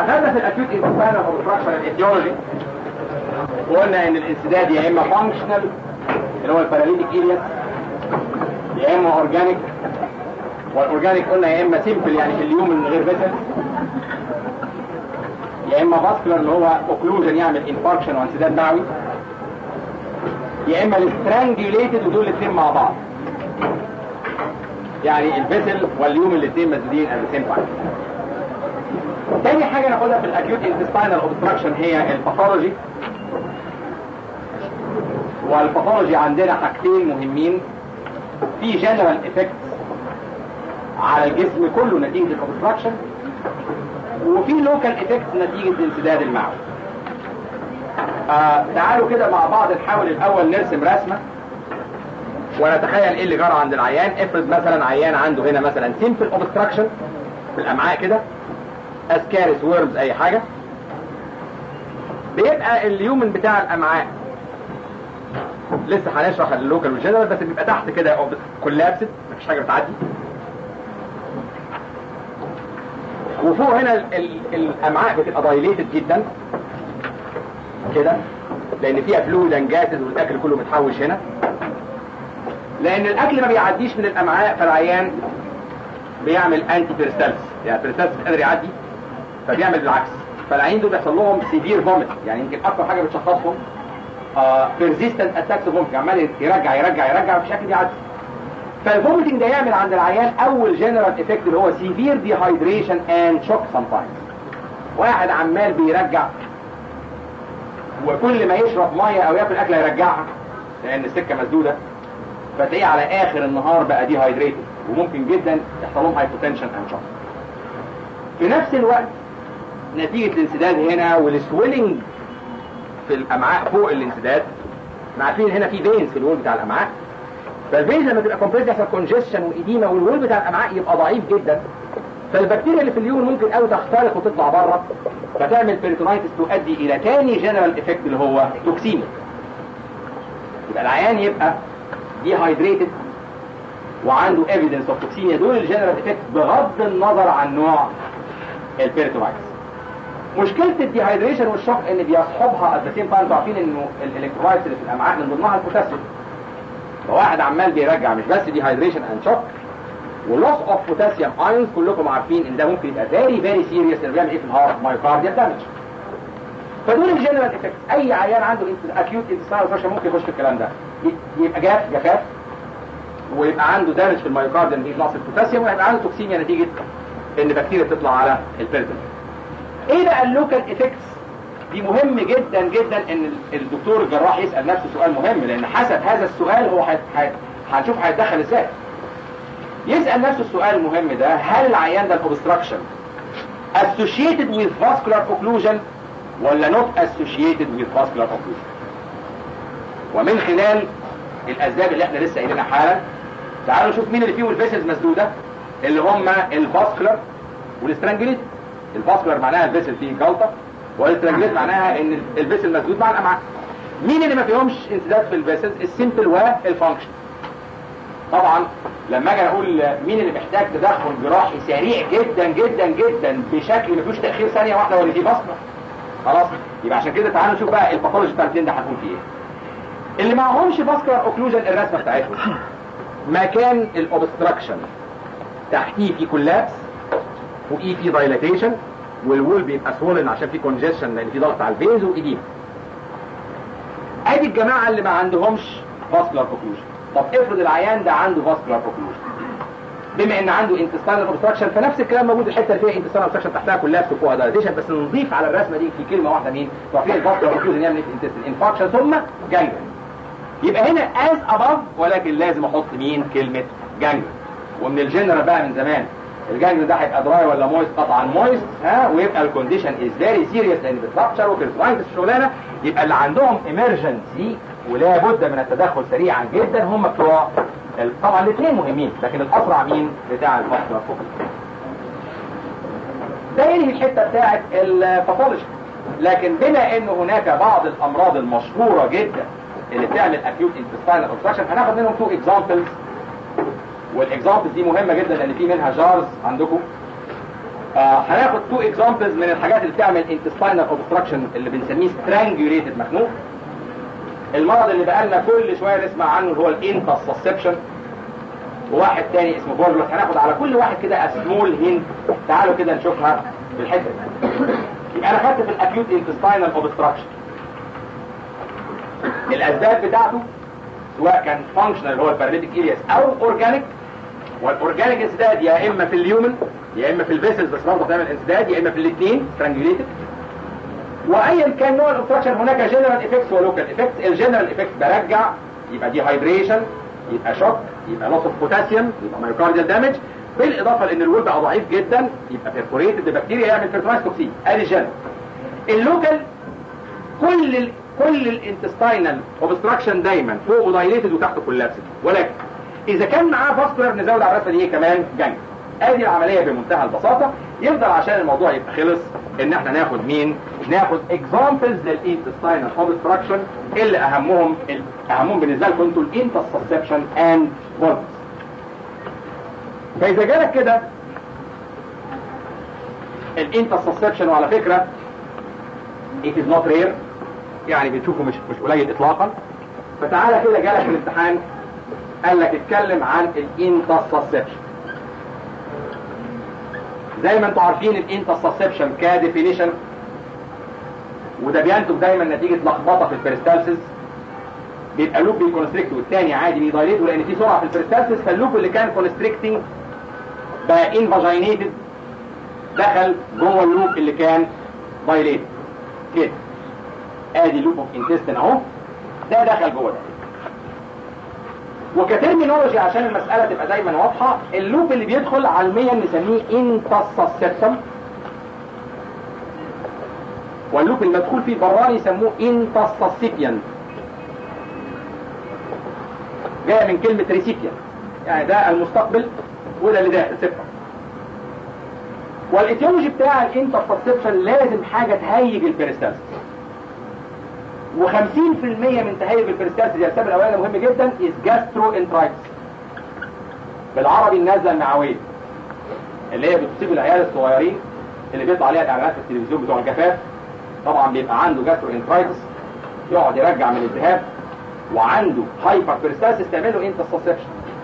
اخذنا في الاكيوت انتستاينال اوبستراكشن الايتيولوجي وقلنا ان الانسداد يا اما فانكشنال اللي هو الباراليتيك ايريا يا اما اورجانيك والاورجانيك قلنا يا اما سيمبل يعني في اليوم من غير فيسل يا اما فاسكولار اللي هو اوكلوجن يعمل انفاركشن وانسداد معوي يا اما السترانجيوليتد ودول الاثنين مع بعض يعني الفيسل واليوم الاثنين مسدودين at the same time تاني حاجة ناخدها في الاكيوت انتستينال اوبستراكشن هي الباثولوجي والباثولوجي عندنا حاجتين مهمين في جنرال افكت على الجسم كله نتيجة الاوبستراكشن وفي لوكال افكت نتيجة انسداد المعوي آه تعالوا كده مع بعض نحاول الاول نرسم رسمة ونتخيل ايه اللي جرى عند العيان افرض مثلا عيان عنده هنا مثلا سيمبل اوبستراكشن في الامعاء كده اسكارس وورمز اي حاجة بيبقى اليومن بتاع الامعاء لسه هنشرح اللوكال والجنرال بس بيبقى تحت كده كولابسد مفيش حاجه بتعدي وفوق هنا ال ال الامعاء بتبقى دايليتد جدا كده لان فيها فلويد انجاسد والاكل كله متحوش هنا لان الاكل ما بيعديش من الامعاء فالعيان بيعمل انتي بيرستالس يعني بيرستالس مش قادر يعدي فبيعمل بالعكس فالعيان دول بيحصل لهم سيفير فوميت يعني يمكن اكتر حاجه بتشخصهم بيرزيستنت اتاكس فوميت عمال يرجع يرجع يرجع مفيش اكل بيعدي فالفوميتنج ده يعمل عند العيان اول جنرال افكت اللي هو سيفير ديهايدريشن اند شوك سام تايمز واحد عمال بيرجع وكل ما يشرب ميه او ياكل اكله يرجعها لان السكه مسدوده فتلاقيه على اخر النهار بقى ديهايدريتد وممكن جدا يحصل لهم هايبوتنشن اند شوك في نفس الوقت نتيجه الانسداد هنا والسويلنج في الامعاء فوق الانسداد احنا عارفين هنا في فينز في الوول بتاع الامعاء فالفينز لما تبقى كومبريس يحصل كونجستشن وإديمة والوول بتاع الامعاء يبقى ضعيف جدا فالبكتيريا اللي في اليوم ممكن قوي تخترق وتطلع بره فتعمل بيرتونايتس تؤدي الى تاني جنرال افكت اللي هو توكسيميا يبقى العيان يبقى ديهايدريتد وعنده ايفيدنس اوف توكسيميا دول الجنرال افكت بغض النظر عن نوع البيرتونايتس مشكلة الديهايدريشن والشوك ان بيصحبها ات ذا سيم تايم عارفين انه الالكترولايتس اللي في الامعاء من ضمنها البوتاسيوم فواحد عمال بيرجع مش بس ديهايدريشن اند شوك واللوس اوف بوتاسيوم ايونز كلكم عارفين ان ده ممكن يبقى فيري فيري سيريس اللي بيعمل ايه في الهارت مايوكارديال دامج فدول الجنرال افكت اي عيان عنده اكيوت انتستينال ممكن يخش في الكلام ده يبقى جاف جفاف ويبقى عنده دامج في المايوكارديال نتيجه نقص البوتاسيوم ويبقى عنده توكسيميا نتيجه ان بكتيريا بتطلع على البيرتون ايه بقى اللوكال افكتس دي مهم جدا جدا ان الدكتور الجراح يسال نفسه سؤال مهم لان حسب هذا السؤال هو هنشوف هيتدخل ازاي يسال نفسه السؤال المهم ده هل العيان ده الاوبستراكشن associated with vascular occlusion ولا not associated with vascular occlusion ومن خلال الاسباب اللي احنا لسه قايلينها حالا تعالوا نشوف مين اللي فيهم الفيسلز مسدوده اللي هم الفاسكولار والسترانجليت الفاسكولار معناها الفيسل فيه جلطه والسترانجليت معناها ان الفيسل مسدود مع الامعاء مين اللي ما فيهمش انسداد في الفيسلز السيمبل والفانكشن طبعا لما اجي اقول مين اللي محتاج تدخل جراحي سريع جدا جدا جدا بشكل ما فيهوش تاخير ثانيه واحده ولا دي بصمه خلاص يبقى عشان كده تعالوا نشوف بقى الباثولوجي بتاع الاثنين ده هتكون فيه ايه اللي معهمش فاسكولار اوكلوجن الرسمه بتاعتهم مكان الاوبستراكشن تحتيه في كولابس فوقيه في دايلاتيشن والوول بيبقى سولن عشان في كونجيشن لان في ضغط على الفينز وايديم ادي الجماعه اللي ما عندهمش فاسكولار اوكلوجن طب افرض العيان ده عنده فاسكولار اوكلوجن بما ان عنده انتستانال اوبستراكشن فنفس الكلام موجود الحته اللي فيها انتستانال اوبستراكشن تحتها كولابس وفوقها دايلاتيشن بس نضيف على الرسمه دي في كلمه واحده مين؟ تعرفين الفاسكولار اوكلوجن يعمل انتستين انفاكشن ثم جانجل يبقى هنا از اباف ولكن لازم احط مين كلمه جانجل ومن الجنرال بقى من زمان الجانجل ده هيبقى دراي ولا مويست طبعا مويست ها ويبقى الكونديشن از فيري سيريس لان بترابشر وكريسترايتس الشغلانه يبقى اللي عندهم ايمرجنسي ولا بد من التدخل سريعا جدا هم بتوع طبعا الاثنين مهمين لكن الاسرع مين بتاع الفاسكولار فوكس ده ينهي الحته بتاعت الباثولوجي لكن بما ان هناك بعض الامراض المشهوره جدا اللي بتعمل اكيوت انتستينال اوبستراكشن هناخد منهم تو اكزامبلز والاكزامبلز دي مهمه جدا لان في منها جارز عندكم آه هناخد تو اكزامبلز من الحاجات اللي بتعمل intestinal obstruction اللي بنسميه strangulated مخنوق المرض اللي بقالنا كل شويه نسمع عنه اللي هو الانترسسبشن وواحد تاني اسمه فورلوس هناخد على كل واحد كده سمول هند تعالوا كده نشوفها في الحته دي يبقى انا خدت في الاكيوت انتستينال اوبستراكشن الاسباب بتاعته سواء كان فانكشنال اللي هو الباراليتيك الياس او اورجانيك والاورجانيك انسداد يا اما في اليومن يا اما في الفيسلز بس برضه بتعمل انسداد يا اما في الاثنين سترانجوليتد وايا كان نوع الاوبستراكشن هناك جنرال افكتس ولوكال افكتس الجنرال افكت برجع يبقى دي هايدريشن يبقى شوك يبقى لوس اوف بوتاسيوم يبقى مايوكارديال دامج بالاضافه لان الول بقى ضعيف جدا يبقى بيرفوريتد بكتيريا يعمل فيرتلايز توكسين ادي الجنرال اللوكال كل ال كل الانتستينال اوبستراكشن دايما فوق دايليتد وتحته كولابسد ولكن اذا كان معاه فاسكولار نزود على الرسمه دي ايه كمان جنج ادي العمليه بمنتهى البساطه يفضل عشان الموضوع يبقى خلص ان احنا ناخد مين ناخد اكزامبلز للانتستينال اوبستراكشن اللي اهمهم اهمهم بالنسبه لكم انتوا الانترسبشن اند فولفس فاذا جالك كده الانترسبشن وعلى فكره it is not rare يعني بتشوفه مش مش قليل اطلاقا فتعالى كده جالك في الامتحان قال لك اتكلم عن الانترسبشن زي ما انتم عارفين الانترسبشن كديفينيشن وده بينتج دايما نتيجه لخبطه في البريستالسيس بيبقى لوب بيكونستريكت والتاني عادي بيدايليت لان في سرعه في البريستالسيس فاللوب اللي كان كونستريكتنج بقى انفاجينيتد دخل جوه اللوب اللي كان دايليت كده ادي لوب اوف انتستين اهو ده دخل جوه ده وكترمينولوجي عشان المسألة تبقى دايما واضحة اللوب اللي بيدخل علميا نسميه انتسسبتم واللوب المدخول فيه براني يسموه انتسسيبيان جاية من كلمة ريسيبيان يعني ده المستقبل وده اللي داخل سبتم والاتيولوجي بتاع الانترسبشن لازم حاجة تهيج البريستالسيس و50% من تهيج البريستالسيس دي السبب الاولاني مهم جدا از جاسترو انترايتس بالعربي النزله المعويه اللي هي بتصيب العيال الصغيرين اللي بيطلع عليها الاعلانات في التلفزيون بتوع الجفاف طبعا بيبقى عنده جاسترو انترايتس يقعد يرجع من الالتهاب وعنده هايبر بريستالسيس تعمل له انترسبشن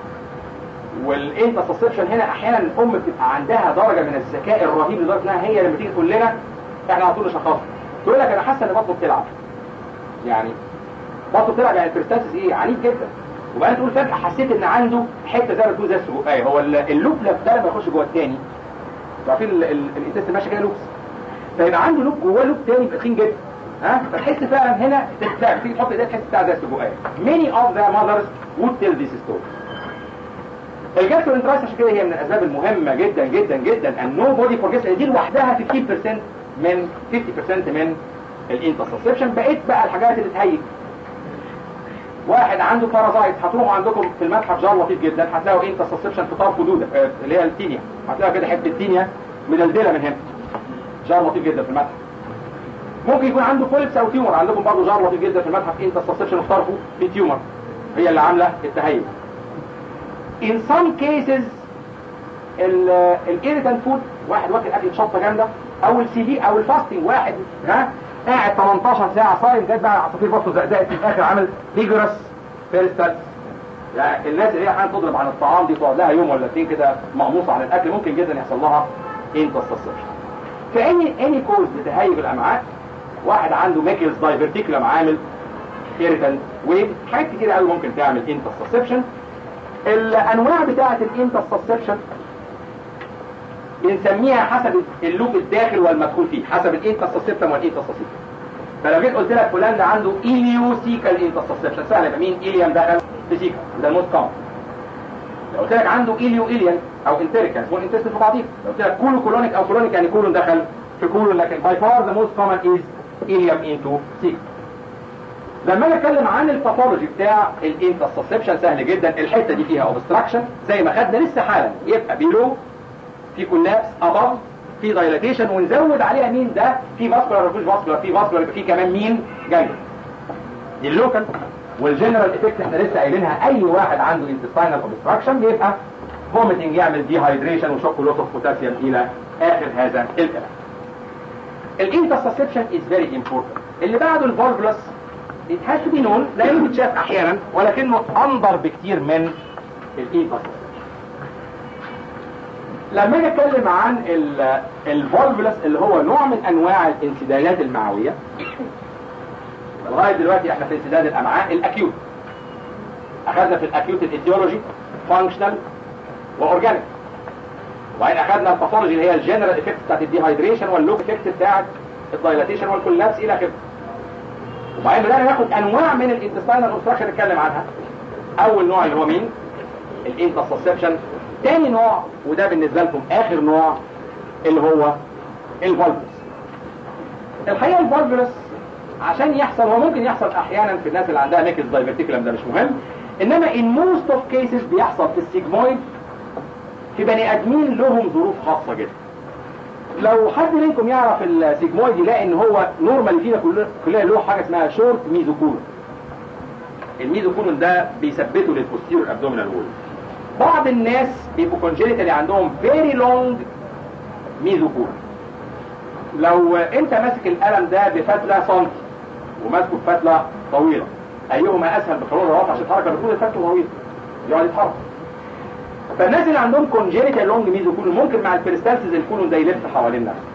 والانترسبشن هنا احيانا الام بتبقى عندها درجه من الذكاء الرهيب لدرجه انها هي لما تيجي تقول لنا احنا على طول نشخصها تقول لك انا حاسه ان بطنه بتلعب يعني بطنه بتلعب يعني البريستالسيس ايه عنيف جدا وبعدين تقول فجاه حسيت ان عنده حته زي ما تقول زي السجقايه هو اللوب ده لما يخش جوه الثاني عارفين الانتست ماشي كده لوبس فيبقى عنده لوب جواه لوب ثاني تخين جدا ها فتحس فعلا هنا تختلف تيجي تحط ايديك تحس بتاع زي السجقايه many of their mothers would tell this story الجاسترو انترايس عشان كده هي من الاسباب المهمه جدا جدا جدا ان نو بودي فورجيتس دي لوحدها 50% من 50% من الانترسبشن بقيت بقى الحاجات اللي تهيج واحد عنده بارازايت هتروحوا عندكم في المتحف جار لطيف جدا هتلاقوا انترسبشن في طرف دوده اللي هي التينيا هتلاقوا كده حته تينيا مدلدله من هنا جار لطيف جدا في المتحف ممكن يكون عنده فولبس او تيومر عندكم برضه جار لطيف جدا في المتحف انترسبشن في طرفه في تيومر هي اللي عامله التهيج in some cases الايريتانت فود واحد واكل اكل شطه جامده او السي دي او الفاستنج واحد ها قاعد 18 ساعه صايم جت بقى عصافير بطنه زقزقت في الاخر عمل فيجرس بيرستال يعني الناس اللي هي احيانا تضرب عن الطعام دي تقعد لها يوم ولا اثنين كده مقموصه عن الاكل ممكن جدا يحصل لها انتستسبشن فاني اني كوز لتهيج الامعاء واحد عنده ميكلز دايفرتيكولم عامل ايريتانت ويف حاجات كتير قوي ممكن تعمل انتستسبشن الانواع بتاعه الانترسبشن بنسميها حسب اللوب الداخل والمدخول فيه حسب الانترسبتم والانترسبتم فلو جيت قلت لك فلان ده عنده ايليوسيكال انترسبشن سهل يبقى مين ايليام دخل في سيكا ده الموست كومن لو قلت لك عنده ايليو ايليان او انتريكان اسمه انتستين في بعضيه لو قلت لك كولو كولونيك او كولونيك يعني كولون دخل في كولون لكن باي فار ذا موست كومن از ايليام انتو سيكا لما انا اتكلم عن الباثولوجي بتاع الانترسبشن سهل جدا الحته دي فيها اوبستراكشن زي ما خدنا لسه حالا يبقى بيلو في كولابس اباف في دايلاتيشن ونزود عليها مين ده في فاسكولار مفيش فاسكولار في فاسكولار يبقى في كمان مين جاي دي اللوكال والجنرال افكت احنا لسه قايلينها اي واحد عنده انتستينال اوبستراكشن بيبقى فوميتنج يعمل ديهايدريشن وشوك لوس اوف بوتاسيوم الى اخر هذا الكلام الانترسبشن از فيري امبورتنت اللي بعده الفولفلس it has to be known لانه بيتشاف احيانا ولكنه انظر بكتير من الانترسبشن لما اجي اتكلم عن الفولفلس اللي هو نوع من انواع الانسدادات المعويه لغايه دلوقتي احنا في انسداد الامعاء الاكيوت اخذنا في الاكيوت الايديولوجي فانكشنال واورجانيك وبعدين اخذنا الباثولوجي اللي هي الجنرال افكت بتاعت الديهايدريشن واللوك افكت بتاعت الدايلاتيشن والكولابس الى اخره وبعدين بدأنا ناخد انواع من الانتستينال اوبستراكشن نتكلم عنها اول نوع اللي هو مين الانترسبشن تاني نوع وده بالنسبه لكم اخر نوع اللي هو الفولفلس الحقيقه الفولفلس عشان يحصل هو ممكن يحصل احيانا في الناس اللي عندها ميكس دايفرتيكولم ده مش مهم انما in most of cases بيحصل في السيجمويد في بني ادمين لهم ظروف خاصه جدا لو حد منكم يعرف السيجمويد يلاقي ان هو نورمال فينا كلنا كلنا له حاجه اسمها شورت ميزوكولون الميزوكولون ده بيثبته للبوستيرور ابدومينال وول بعض الناس بيبقوا كونجينيتالي عندهم فيري لونج ميزوكولون لو انت ماسك القلم ده بفتله سنتي وماسكه بفتله طويله ايهما اسهل بقانون الرفع عشان الحركه بتكون الفتله طويله يقعد يتحرك فالناس اللي عندهم كونجينيتال لونج ميزوكولون ممكن مع البريستالسيس الكولون ده يلف حوالين نفسه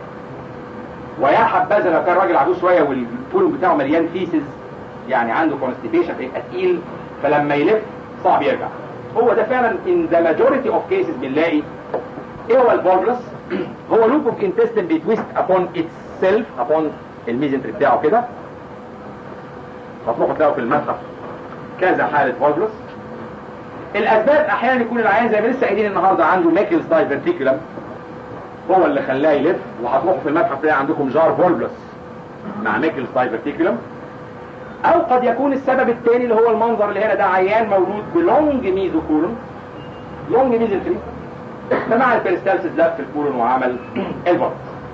ويا حبذا لو كان راجل عجوز شويه والكولون بتاعه مليان فيسز يعني عنده كونستيبيشن فيبقى تقيل فلما يلف صعب يرجع هو ده فعلا in the majority of cases بنلاقي ايه هو الفولفلس هو لوب اوف انتستين بيتويست upon itself upon الميزنتري بتاعه كده هتروحوا تلاقوا في المتحف كذا حالة فولفلس الاسباب احيانا يكون العيان زي ما لسه قايلين النهارده عنده ماكلز دايفرتيكولم هو اللي خلاه يلف وهتروحوا في المتحف تلاقي عندكم جار فولفلس مع ماكلز دايفرتيكولم او قد يكون السبب الثاني اللي هو المنظر اللي هنا ده عيان مولود بلونج ميزوكولون لونج ميزنتري فمع البريستالسيس لف الكولون وعمل الفولفلس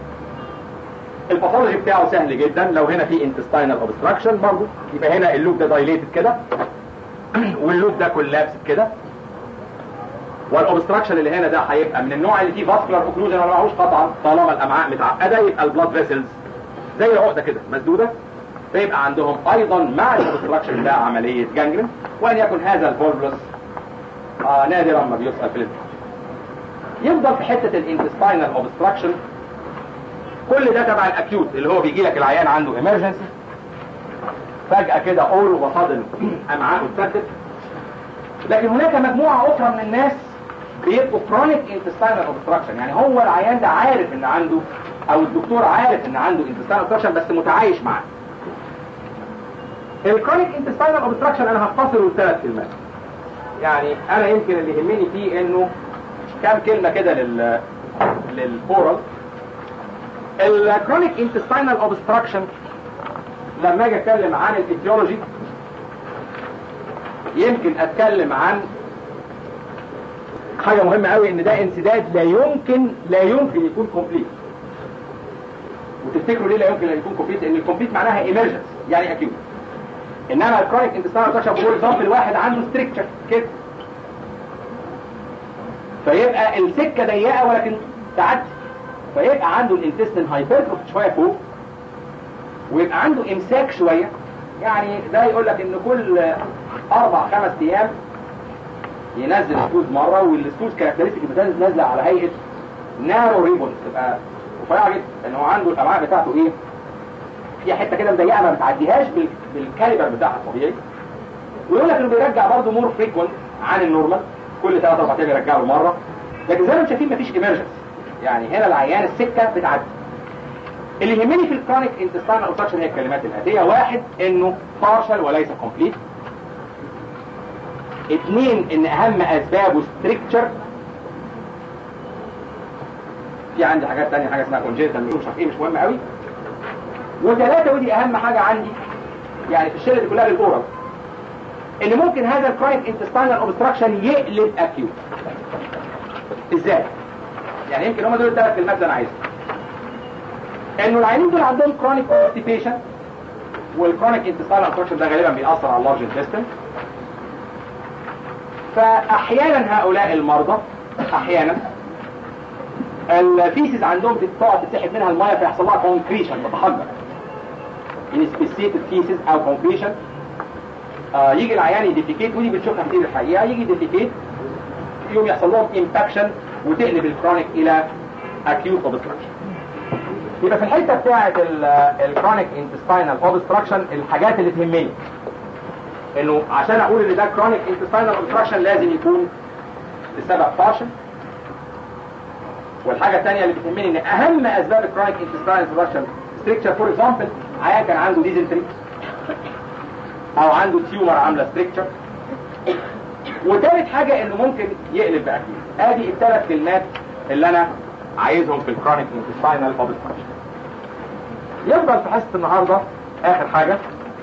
الباثولوجي بتاعه سهل جدا لو هنا في انتستينال اوبستراكشن برضه يبقى هنا اللوب ده دايليتد كده واللوب ده كولابس كده والاوبستراكشن اللي هنا ده هيبقى من النوع اللي فيه فاسكولار اوكلوجن ولا معهوش قطعا طالما الامعاء متعقده يبقى البلاد فيسلز زي العقده كده مسدوده فيبقى عندهم ايضا مع الاوبستراكشن ده عمليه جانجرين وان يكن هذا الفولفلس آه نادرا ما بيسال في الامتحان يفضل في حته الانتستينال اوبستراكشن كل ده تبع الاكيوت اللي هو بيجي لك العيان عنده ايمرجنسي فجأة كده اول وصادم امعاءه اتسدت لكن هناك مجموعة اخرى من الناس بيبقوا كرونيك انتستينال اوبستراكشن يعني هو العيان ده عارف ان عنده او الدكتور عارف ان عنده انتستينال اوبستراكشن بس متعايش معاه الكرونيك انتستينال اوبستراكشن انا هختصره لثلاث كلمات يعني انا يمكن اللي يهمني فيه انه كام كلمة كده لل للفورال الكرونيك انتستينال اوبستراكشن لما اجي اتكلم عن الفيزيولوجي يمكن اتكلم عن حاجة مهمة قوي ان ده انسداد لا يمكن لا يمكن يكون كومبليت وتفتكروا ليه لا يمكن ان يكون كومبليت لان الكومبليت معناها ايمرجنس يعني اكيوت انما الكرونيك انتستينال اوبستراكشن فور اكزامبل واحد عنده ستريكتشر كده فيبقى السكة ضيقة ولكن تعدي فيبقى عنده الانتستين هايبرتروف شوية فوق ويبقى عنده امساك شوية يعني ده يقول لك ان كل اربع خمس ايام ينزل السوز مرة والسوز كاركترستيك بتنزل نازلة على هيئة نارو ريبون تبقى رفيعة جدا لان هو عنده الامعاء بتاعته ايه في حتة كده مضيقة ما بتعديهاش بال... بالكاليبر بتاعها الطبيعي ويقول لك انه بيرجع برضه مور فريكوينت عن النورمال كل ثلاث اربع ايام يرجع له مرة لكن زي ما انتم شايفين مفيش ايمرجنس يعني هنا العيان السكة بتعدي اللي يهمني في الكرونيك انتستينال اوبستراكشن هي الكلمات الاتيه واحد انه بارشل وليس كومبليت اثنين ان اهم اسبابه ستريكتشر في عندي حاجات تانية حاجه اسمها كونجيتال مش عارف ايه مش مهم قوي وثلاثه ودي اهم حاجه عندي يعني في الشله دي كلها للاورال ان ممكن هذا الكرونيك انتستينال اوبستراكشن يقلب اكيوت ازاي يعني يمكن هم دول الثلاث كلمات اللي انا عايزها انه العيانين دول عندهم كرونيك كونستيبيشن والكرونيك انتستينال اوبستراكشن ده غالبا بيأثر على اللارج انتستين فاحيانا هؤلاء المرضى احيانا الفيسز عندهم تقعد تسحب منها الميه فيحصل لها كونكريشن تتحجر انسبيسيتد فيسز او كونكريشن آه يجي العيان يديفيكيت ودي بنشوفها كتير الحقيقه يجي يديفيكيت يوم يحصل لهم امباكشن وتقلب الكرونيك الى اكيوت اوبستراكشن يبقى في الحته بتاعه الكرونيك انتستينال اوبستراكشن الحاجات اللي تهمني انه عشان اقول ان ده كرونيك انتستينال اوبستراكشن لازم يكون السبب فاشن والحاجه الثانيه اللي بتهمني ان اهم اسباب الكرونيك انتستينال اوبستراكشن ستريكشر فور اكزامبل عيان كان عنده ديزنتري او عنده تيومر عامله ستريكشر وثالث حاجه انه ممكن يقلب باكيد ادي الثلاث كلمات اللي انا عايزهم في الكرونيك انتستينال اوبستراكشن يفضل في حصه النهارده اخر حاجه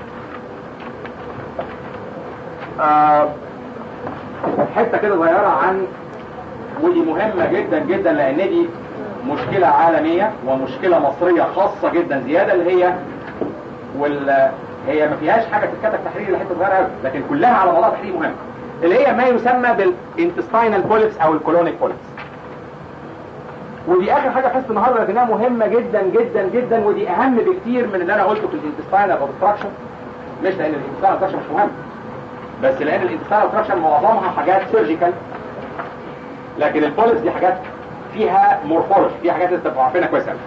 آه حته كده صغيره عن ودي مهمه جدا جدا لان دي مشكله عالميه ومشكله مصريه خاصه جدا زياده اللي هي وال هي ما فيهاش حاجه تتكتب تحريري لحته صغيره قوي لكن كلها على بعضها تحرير مهم اللي هي ما يسمى بالانتستينال بوليبس او الكولونيك بوليبس ودي اخر حاجه في حصه النهارده لكنها مهمه جدا جدا جدا ودي اهم بكتير من اللي انا قلته في الانتستينال اوبستراكشن مش لان الانتستينال اوبستراكشن مش مهم بس لان الانتستينال اوبستراكشن معظمها حاجات سيرجيكال لكن البوليس دي حاجات فيها مورفولوجي فيها حاجات انت عارفينها كويس قوي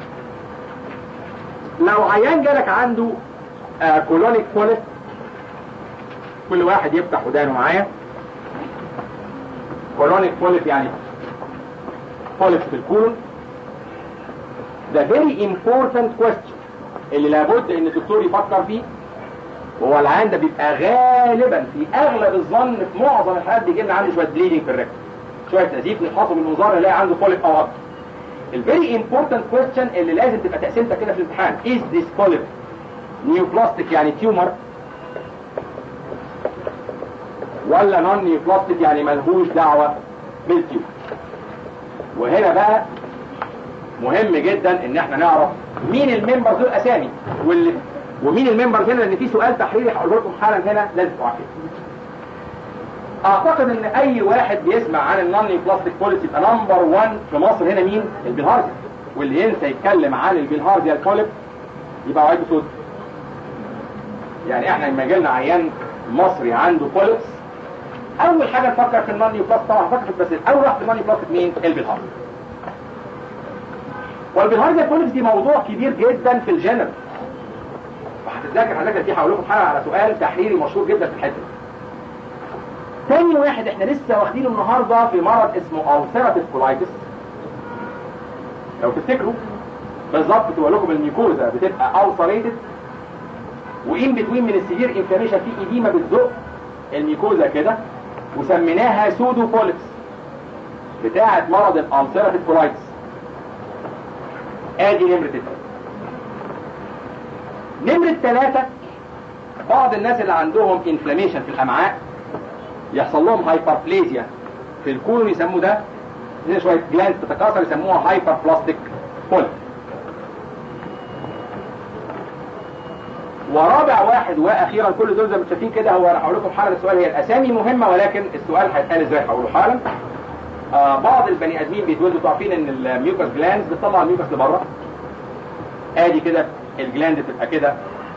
لو عيان جالك عنده آه كولونيك بوليس كل واحد يفتح ودانه معايا كولونيك بوليس يعني بوليس في الكولون ده very important question اللي لابد ان الدكتور يفكر فيه وهو العيان ده بيبقى غالبا في اغلب الظن في معظم الحالات بيجي لنا عنده شويه بليدنج في الركب شويه نزيف نفحصه بالمنظار نلاقي عنده بوليب او اكتر الفيري امبورتنت كويستشن اللي لازم تبقى تقسيمتك كده في الامتحان از ذيس بوليب نيوبلاستيك يعني تيومر ولا نون نيوبلاستيك يعني ملهوش دعوه بالتيومر وهنا بقى مهم جدا ان احنا نعرف مين الممبرز دول اسامي واللي ومين الممبرز هنا لان في سؤال تحريري هقوله لكم حالا هنا لازم تبقوا عارفين اعتقد ان اي واحد بيسمع عن النون بلاستيك بوليسي يبقى نمبر 1 في مصر هنا مين البلهارزيا واللي ينسى يتكلم عن البلهارزيا البوليب يبقى وعيد صوت يعني احنا لما يجي لنا عيان مصري عنده بوليبس اول حاجه نفكر في النون بلاستيك طبعا هفكر بس اول واحد في النون بلاستيك مين البلهارزيا والبلهارزيا البوليبس دي موضوع كبير جدا في الجنرال وهتتذاكر هتذاكر دي هقول لكم حاجه على سؤال تحريري مشهور جدا في الحته تاني واحد احنا لسه واخدينه النهارده في مرض اسمه ألسيراتيف كولايتس لو تفتكروا بالظبط تقول لكم الميكوزا بتبقى ألسريتد وإن بتوين من السيفير انفلاميشن في إديمة بتزق الميكوزا كده وسميناها سودو بوليبس بتاعة مرض الألسيراتيف كولايتس ادي نمرة التلاتة نمرة ثلاثة بعض الناس اللي عندهم انفلاميشن في الأمعاء يحصل لهم هايبربليزيا في الكولون يسموه ده زي شويه جلاند تتكاثر يسموها هايبر بلاستيك بول ورابع واحد واخيرا كل دول زي ما شايفين كده هو هقول لكم حالا السؤال هي الاسامي مهمه ولكن السؤال هيتقال ازاي هقوله حالا آه بعض البني ادمين بيتولدوا عارفين ان الميوكس جلاندز بتطلع الميوكس لبره ادي كده الجلاند تبقى كده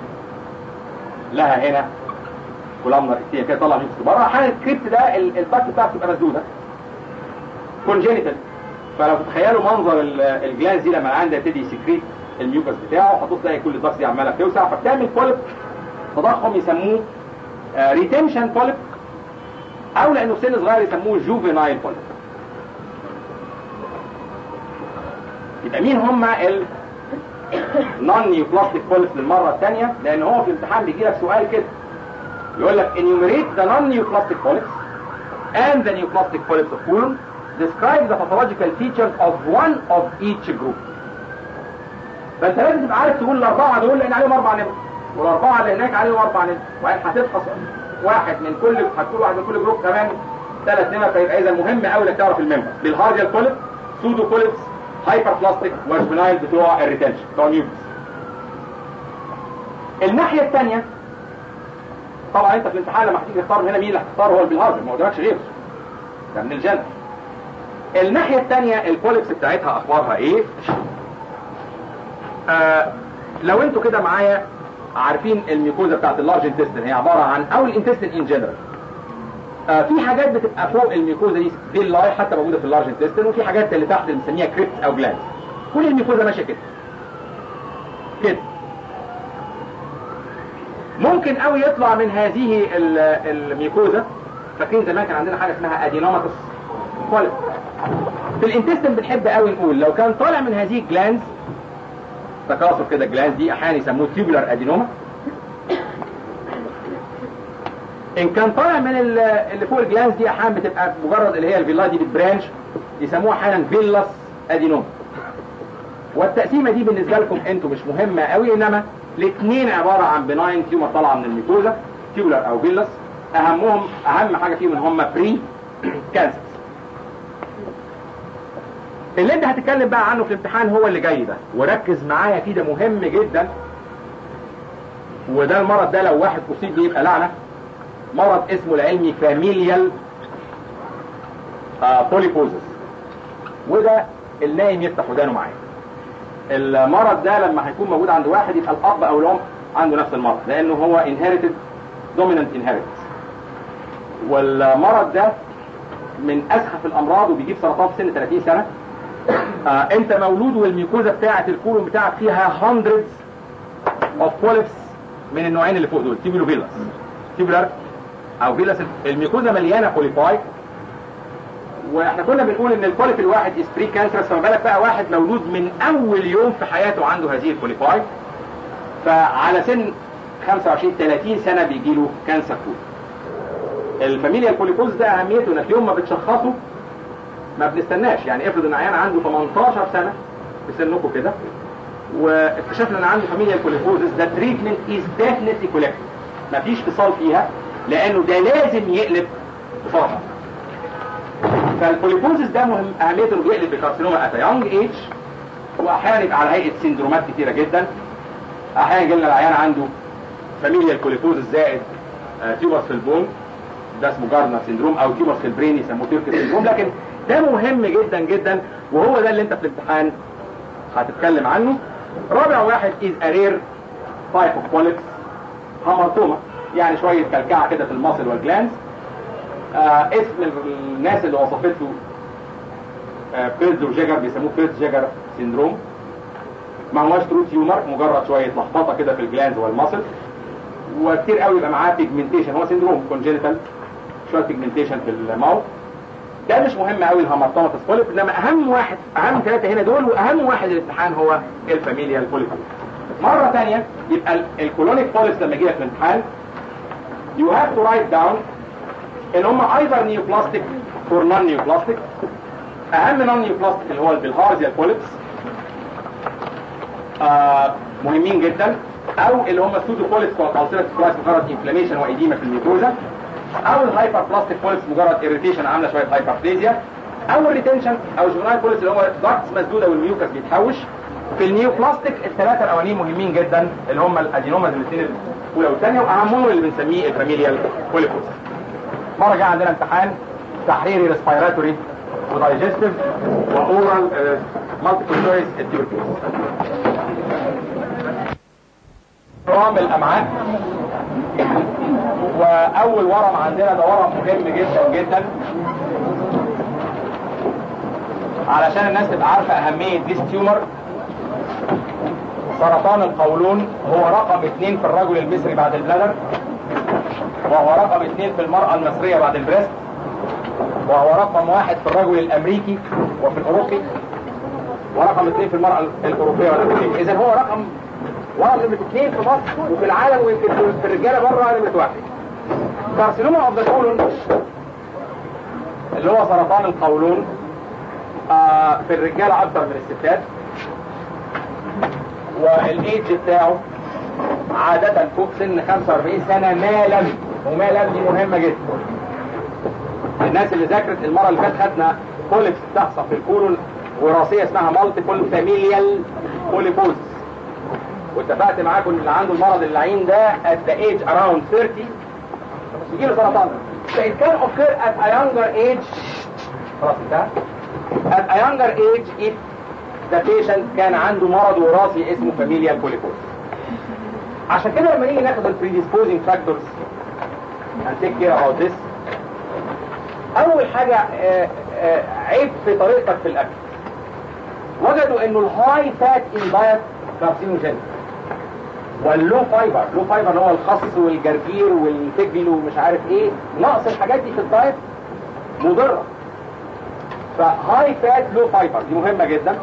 لها هنا كولامنر اكتين كده طلع ميوكس بره احيانا الكريبت ده الباك بتاعته تبقى مسدوده كونجينيتال فلو تتخيلوا منظر الجلاند دي لما العيان يبتدي يسكريت الميوكس بتاعه هتبص تلاقي كل الضغط دي عماله بتوسع فبتعمل بوليب تضخم يسموه ريتنشن بوليب او لانه في سن صغير يسموه جوفينايل بوليب يبقى مين هم ال نون نيوبلاستيك بوليب للمره الثانيه لان هو في الامتحان بيجي لك سؤال كده يقول لك enumerate the non-neoplastic polyps and the neoplastic polyps of colon describe the pathological features of one of each group فانت لازم تبقى عارف تقول الاربعه دول لان عليهم اربع نمر والاربعه اللي هناك عليهم اربع نمر وبعدين هتفحص واحد من كل هتقول واحد من كل جروب كمان ثلاث نمر فيبقى اذا مهم قوي انك تعرف الممبر بالهارديال بوليب سودو بوليبس هايبر بلاستيك وجبنايل بتوع الريتنشن بتوع نيوكس الناحيه الثانيه طبعا انت في الامتحان لما هتيجي تختار هنا مين اللي هتختاره هو البلهارزر ما قدامكش غيره ده من الجنة الناحية الثانية البوليبس بتاعتها اخبارها ايه آه لو انتوا كده معايا عارفين الميكوزا بتاعت اللارج انتستين هي عبارة عن او الانتستين ان جنرال آه في حاجات بتبقى فوق الميكوزا دي دي اللاي حتى موجودة في اللارج انتستين وفي حاجات اللي تحت اللي بنسميها كريبت او جلاند كل الميكوزا ماشية كده كده ممكن قوي يطلع من هذه الميكوزا فاكرين زمان كان عندنا حاجه اسمها ادينوماتوس كوليب في الانتستين بنحب قوي نقول لو كان طالع من هذه الجلانز تكاثر كده الجلانز دي احيانا يسموه تيوبولار ادينوما ان كان طالع من اللي فوق الجلانز دي احيانا بتبقى مجرد اللي هي الفيلاي دي بتبرانش يسموها احيانا فيلاس ادينوما والتقسيمه دي بالنسبه لكم انتوا مش مهمه قوي انما الاثنين عباره عن بناين تيومر طالعه من الميكوزا تيوبولار او فيلاس اهمهم اهم حاجه فيهم ان هم بري كانسر اللي انت هتتكلم بقى عنه في الامتحان هو اللي جاي ده وركز معايا فيه ده مهم جدا وده المرض ده لو واحد اصيب بيه يبقى لعنه مرض اسمه العلمي فاميليال آه بوليبوزس وده النايم يفتح ودانه معايا المرض ده لما هيكون موجود عند واحد يبقى الاب او الام عنده نفس المرض لانه هو inherited dominant inheritance والمرض ده من اسخف الامراض وبيجيب سرطان في سن 30 سنه آه انت مولود والميكوزا بتاعه الكولون بتاعك فيها hundreds of polyps من النوعين اللي فوق دول تيبولو فيلاس تيبولار او فيلاس الميكوزا مليانه بوليباي واحنا كنا بنقول ان البوليب الواحد از بري كانسرس فما بالك بقى واحد مولود من اول يوم في حياته عنده هذه البوليباي فعلى سن 25 30 سنه بيجي له كانسر كول الفاميليا البوليبوز ده اهميته انك يوم ما بتشخصه ما بنستناش يعني افرض ان عيان عنده 18 سنه في سنكم كده واكتشفنا ان عنده فاميليا البوليبوزس ده تريتمنت از ديفنتلي كولكتيف مفيش فصال فيها لانه ده لازم يقلب بسرعه فالبوليبوزس ده مهم اهميته انه بيقلب بكارسينوما ات يونج ايج واحيانا يبقى على هيئه سندرومات كتيره جدا احيانا يجي لنا العيان عنده فاميليا الكوليبوزس زائد آه تيوبرز في البون ده اسمه جارنر سندروم او تيوبرز في البرين يسموه تيرك سندروم لكن ده مهم جدا جدا وهو ده اللي انت في الامتحان هتتكلم عنه رابع واحد از ارير تايب اوف بوليبس هامرتوما يعني شويه كلكعه كده في المصل والجلاندز آه اسم الناس اللي وصفته آه بيرز وجيجر بيسموه بيرز جيجر سندروم ما هوش ترو تيومر مجرد شويه لخبطه كده في الجلاندز والمصل وكتير قوي يبقى معاه بيجمنتيشن هو سندروم كونجينيتال شويه بيجمنتيشن في الماوث ده مش مهم قوي الهامرتوماتس بوليب انما اهم واحد اهم ثلاثه هنا دول واهم واحد الامتحان هو الفاميليال بوليب مره ثانيه يبقى الكولونيك بوليس لما يجي لك في الامتحان you have to write down ان هم ايضا نيوبلاستيك فور نون نيوبلاستيك اهم نون نيوبلاستيك اللي هو البلهارزيا بوليبس آه مهمين جدا او اللي هم السودو بوليبس والكالسيرات كويس مجرد انفلاميشن واديمه في الميكوزا او الهايبر بلاستيك بوليبس مجرد اريتيشن عامله شويه هايبربليزيا او الريتنشن او الجونايل بوليبس اللي هو ضغط مسدوده والميوكس بيتحوش في النيوبلاستيك الثلاثه الاولانيين مهمين جدا اللي هم الادينوماز الاثنين الاولى والثانيه واهمهم اللي بنسميه الفاميليال بوليبوس مره جاء عندنا امتحان تحريري ريسبيراتوري ودايجستيف واورال مالتيبل تشويس التيوبركلوز ورم الامعاء واول ورم عندنا ده ورم مهم جدا جدا علشان الناس تبقى عارفه اهميه ديس تيومر سرطان القولون هو رقم اثنين في الرجل المصري بعد البلدر وهو رقم اثنين في المرأة المصرية بعد البريست وهو رقم واحد في الرجل الامريكي وفي الاوروبي ورقم اثنين في المرأة الاوروبية والامريكية اذا هو رقم ورقم نمرة اثنين في مصر وفي العالم ويمكن في الرجالة بره نمرة واحد كارسينوما اوف ذا كولون اللي هو سرطان القولون آه في الرجالة اكثر من الستات والايدج بتاعه عادة فوق سن 45 سنة ما لم وما لم دي مهمة جدا الناس اللي ذاكرت المرة اللي فاتت خدنا بوليبس بتحصل في الكولون وراثية اسمها مالتيبل فاميليال بوليبوزس واتفقت معاكم ان اللي عنده المرض اللعين ده at the age around 30 يجي له سرطان فإن كان occur at a younger age خلاص انتهى at a younger age if the patient كان عنده مرض وراثي اسمه familial polyposis عشان كده لما نيجي ناخد ال predisposing factors and take care about this أول حاجة آه، آه، عيب في طريقتك في الأكل وجدوا إنه الهاي فات in diet carcinogenic واللو فايبر لو فايبر اللي هو الخس والجرجير والفجل ومش عارف ايه نقص الحاجات دي في الدايت مضرة فهاي فات لو فايبر دي مهمة جدا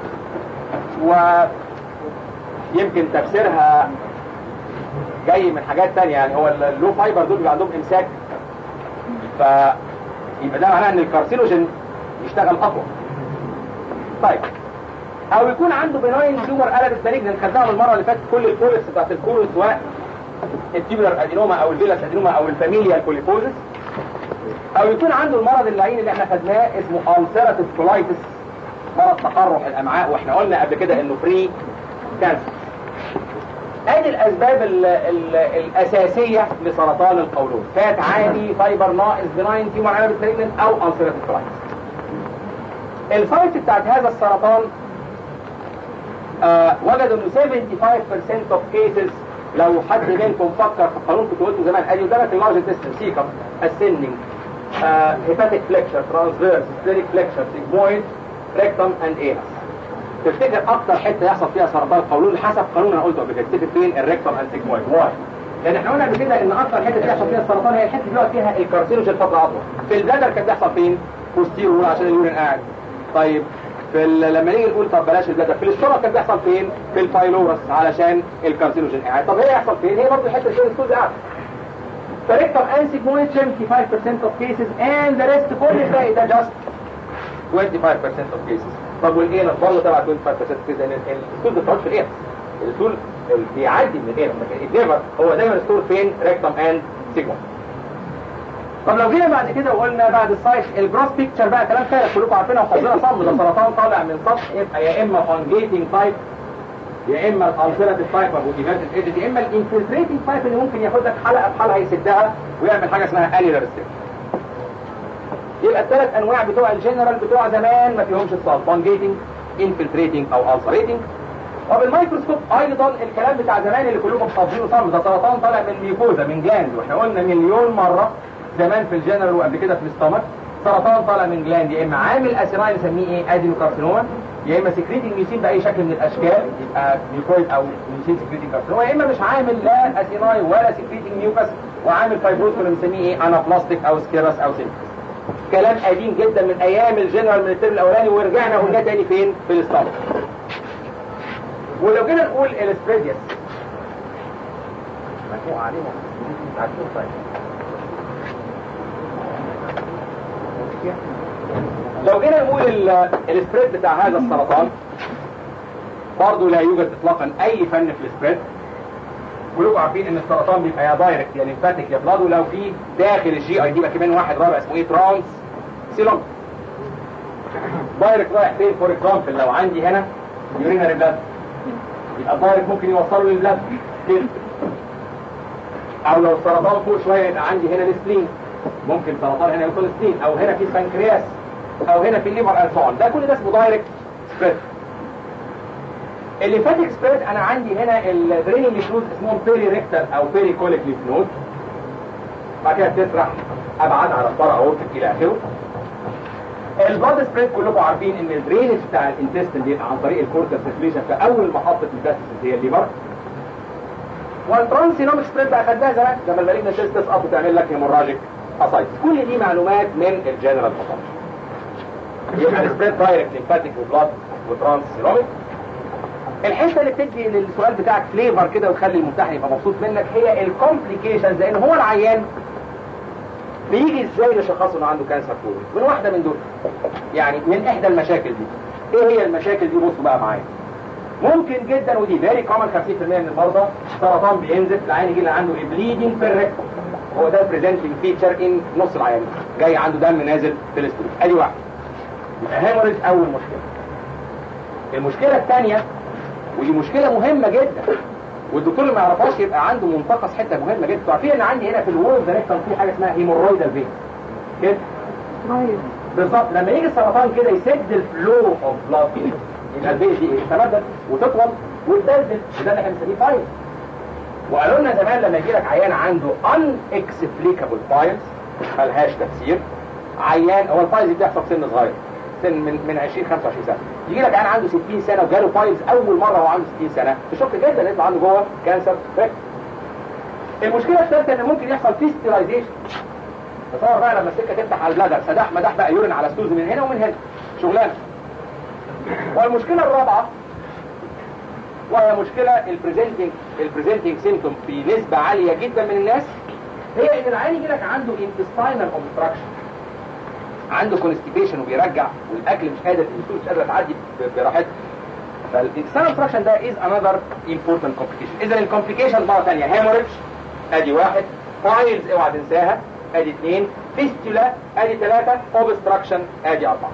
ويمكن تفسيرها جاي من حاجات تانية يعني هو اللو فايبر دول بيبقى عندهم امساك فيبقى ده معناه ان الكارسينوجين يشتغل اقوى طيب او يكون عنده بناين تيومر قلبت مالجنت خدناها من المره اللي فاتت كل البوليس بتاعت الكولون سواء التيبولار ادينوما او الفيلاس ادينوما او الفاميليا الكوليبوزس او يكون عنده المرض اللعين اللي احنا خدناه اسمه ulcerative colitis مرض تقرح الامعاء واحنا قلنا قبل كده انه بري كانسر ادي الاسباب ال ال الاساسيه لسرطان القولون فات عادي فايبر ناقص بناين تيومر قلبت مالجنت او ulcerative colitis الفايت بتاعت هذا السرطان آه وجدوا انه 75% اوف كيسز لو حد منكم فكر في القانون كنت قلته زمان ادي قدامك اللارج انتستين سيكم السننج هيباتيك فليكشر ترانسفيرس سبلينيك فليكشر سيجمويد ريكتوم اند اينس تفتكر اكتر حته يحصل فيها سرطان القولون حسب قانون انا قلته قبل كده تفتكر فين الريكتوم اند سيجمويد واي لان احنا قلنا قبل كده ان اكتر حته بيحصل فيها السرطان هي الحته اللي بيقعد فيها الكارسينوجين فتره اطول في البلادر كانت بتحصل فين بوستيرو عشان اليورين قاعد طيب في ال- لما نيجي نقول طب بلاش البلادر في الاستومك كان بيحصل فين في الفايلورس علشان الكارسينوجين قاعد طب هي يحصل فين هي برضه الحته اللي الستوز قاعد فريكتوم and sigmoid 75% of cases and the rest كل الباقي ده just 25% of cases طب والايه برضه تبع 25% كده لان الستول ما بتقعدش في الايه الستول اللي بيعدي من الايه لكن الليفر هو دايما الستول فين ريكتوم اند سيجمويد طب لو جينا بعد كده وقلنا بعد السايت الجروس بيكتشر بقى كلام فارغ كلكم عارفينها وحافظينها صم ده سرطان طالع من سطح يبقى يا اما فانجيتنج تايب يا اما الالتراتيف تايب ابو ديفيرتد ايدج يا اما الانفلتريتنج تايب اللي ممكن ياخد لك حلقه بحلقه يسدها ويعمل حاجه اسمها انيلر ستيك يبقى الثلاث انواع بتوع الجنرال بتوع زمان ما فيهمش اتصال فانجيتنج انفلتريتنج او التريتنج وبالميكروسكوب ايضا الكلام بتاع زمان اللي كلكم حافظينه صم ده سرطان طالع من ميكوزا من جلاند واحنا قلنا مليون مره زمان في الجنرال وقبل كده في الاستمك سرطان طالع من جلاند يا اما عامل اسيناين نسميه ايه ادينوكارسينوما يا اما سكريتنج ميوسين باي شكل من الاشكال يبقى ميوكويد او ميوسين سكريتنج كارسينوما يا اما مش عامل لا اسيناي ولا سكريتنج ميوكس وعامل فايبروز كنا بنسميه ايه انابلاستيك او سكيرس او سيلكس كلام قديم جدا من ايام الجنرال من الترم الاولاني ورجعنا قلنا تاني فين في الاستمك ولو جينا نقول الاسبريديس مجموعة عليهم عارفين طيب لو جينا نقول ال- السبريد بتاع هذا السرطان برضه لا يوجد اطلاقا اي فن في السبريد كلكم عارفين ان السرطان بيبقى يا دايركت يا ليمفاتيك يا بلاد ولو في داخل الجي اي دي بقى كمان واحد رابع اسمه ايه ترانس سيلوم دايركت رايح فين فور اكزامبل لو عندي هنا يورينري بلاد يبقى الدايركت ممكن يوصله للبلاد كده او لو السرطان فوق شويه يبقى عندي هنا السبلين ممكن سرطان هنا يوصل السبلين او هنا في البنكرياس او هنا في الليفر اند ده كل ده اسمه دايركت سبريد الليمفاتيك سبريد انا عندي هنا الدريننج ليفنود اسمهم بيري ريكتال او بيري كوليك ليفنود بعد كده بتسرح ابعاد على الفرع اورتك الى اخره البلاد سبريد كلكم عارفين ان الدرينج بتاع الانتستين بيبقى عن طريق الكورتال سيركيليشن في اول محطه الباسس هي الليفر والترانسينوميك سبريد بقى خدناها زمان لما المالجنا سيلز تسقط وتعمل لك هيموراجيك اسايتس كل دي معلومات من الجنرال باثولوجي يبقى السبريد دايركت ليمفاتيك وبلاد وترانسينوميك الحته اللي بتدي للسؤال بتاعك فليفر كده وتخلي الممتحن يبقى مبسوط منك هي الكومبليكيشنز لان هو العيان بيجي ازاي نشخصه انه عنده كانسر كولون من واحده من دول يعني من احدى المشاكل دي ايه هي المشاكل دي بصوا بقى معايا ممكن جدا ودي فيري كومن 50% من المرضى سرطان بينزف العيان يجي لي عنده بليدنج في الريكتوم هو ده بريزنتنج فيتشر ان نص العيان جاي عنده دم نازل في الاستروك ادي واحد يبقى هيموريج اول مشكله المشكله الثانيه ودي مشكله مهمه جدا والدكتور اللي ما يعرفهاش يبقى عنده منتقص حته مهمه جدا انتوا عارفين ان عندي هنا في الوول ده في حاجه اسمها هيمورويدال فين كده بالظبط لما يجي السرطان كده يسد الفلو اوف بلاد يبقى الفين دي ايه تمدد وتطول وتدلدل وده اللي احنا بنسميه فايل وقالوا لنا زمان لما يجي لك عيان عنده ان اكسبليكابل فايلز ملهاش تفسير عيان هو الفايلز دي بتحصل في سن صغير سن من من 20 25 سنه يجي لك عيان عنده 60 سنه وجاله فايلز اول مره وهو عنده 60 سنه تشك جدا يطلع عنده جوه كانسر ريكت المشكله الثالثه ان ممكن يحصل فيستلايزيشن تصور بقى لما السكه تفتح على البلادر سداح مداح بقى يورين على ستوز من هنا ومن هنا شغلانه والمشكله الرابعه وهي مشكله البريزنتنج البريزنتنج سيمتوم في نسبه عاليه جدا من الناس هي ان العيان يجي لك عنده intestinal obstruction عنده constipation وبيرجع والاكل مش قادر الفلوس مش قادره تعدي براحتها فالانتستينال obstruction ده is another important complication اذا الكومبليكيشن مره ثانيه hemorrhage ادي واحد فايلز اوعى تنساها ادي اثنين فيستولا ادي ثلاثة اوبستراكشن ادي اربعة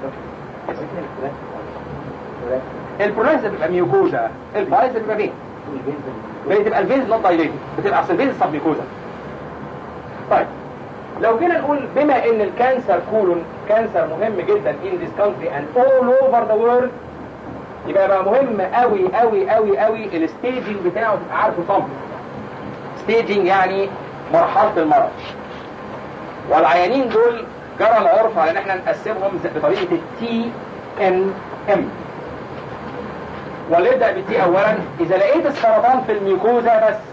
البرونايز بيبقى ميوكوزا الفايز بيبقى فين بتبقى الفيز نوت دايليتد بتبقى اصل الفيز سب ميوكوزا طيب لو جينا نقول بما ان الكانسر كولون كانسر مهم جدا in this country and all over the world يبقى بقى مهم قوي قوي قوي قوي الستيجنج بتاعه تبقى عارفه صم ستيجنج يعني مرحلة المرض والعيانين دول جرى العرف على ان احنا نقسمهم بطريقة التي ان ام ولنبدأ بالتي اولا اذا لقيت السرطان في الميوكوزا بس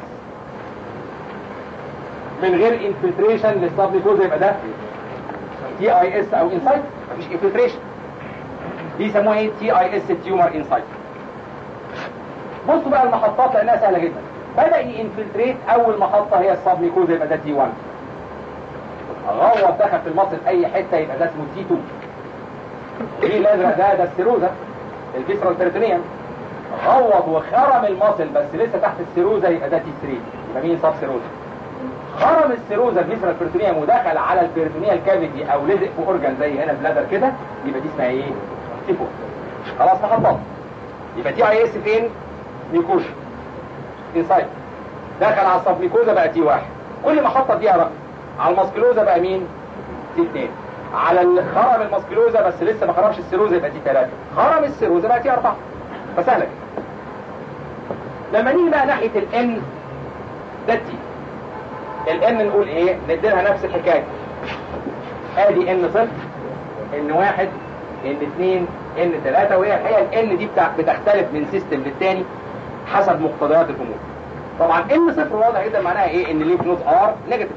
من غير انفلتريشن للسب ميوكوزا يبقى ده تي اي اس او انسايت مفيش انفلتريشن دي يسموها ايه تي اي اس تيومر انسايت بصوا بقى المحطات لانها سهله جدا بدا ينفلتريت اول محطه هي السب ميكوزا يبقى ده تي 1 غوط دخل في المصل اي حته يبقى ده اسمه تي 2 ايه الازرق ده ده السيروزا الفيسرال بيريتونيوم غوط وخرم المصل بس لسه تحت السيروزا يبقى ده تي 3 يبقى مين سب سيروزا خرم السيروزا الفيسرال بيريتونيوم ودخل على البيريتونيال كافيتي او لزق في اورجان زي هنا بلادر كده يبقى دي اسمها ايه تي 4 خلاص محطات يبقى تي اي اس فين ميكوشا انسايد دخل على السبميكوزا بقى تي واحد كل محطة فيها رقم على الماسكلوزا بقى مين تي اتنين على خرم الماسكلوزا بس لسه ما خرمش السيروزا يبقى تي تلاتة خرم السيروزا بقى تي اربعة فسهلة لما نيجي بقى ناحية الان ده تي الان نقول ايه نديلها نفس الحكاية ادي ان صفر ان واحد ان اتنين ان تلاتة وهي الحقيقة الان دي بتاع بتختلف من سيستم للتاني حسب مقتضيات الامور طبعا ان صفر واضح جدا معناها ايه ان الليف نود ار نيجاتيف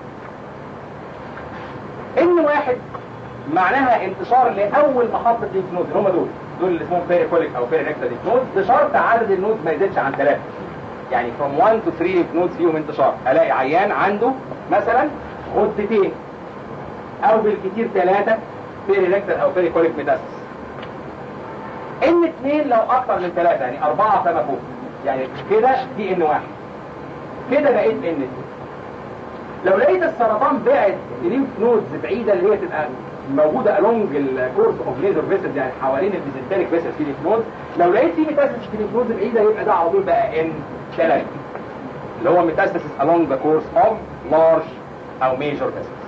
ان واحد معناها انتشار لاول محطه ليف نود هم دول دول اللي اسمهم بيريكوليك او بيرينكتا ليف نود بشرط عدد النود ما يزيدش عن ثلاثه يعني from 1 to 3 ليف نود فيهم انتشار الاقي عيان عنده مثلا غدتين او بالكثير ثلاثه بيرينكتا او بيريكوليك ميتاسيس ان اثنين لو اكتر من ثلاثه يعني اربعه فما فوق يعني كده دي ان واحد كده بقيت ان اثنين لو لقيت السرطان بعد الليمف نودز بعيده اللي هي تبقى موجوده along الكورس اوف ليزر فيسلز يعني حوالين البيزنتريك فيسلز في الليمف نود لو لقيت في ميتاسيس في الليمف نودز بعيده يبقى ده على طول بقى ان ثلاثه اللي هو ميتاسيس along the course of large او major vessels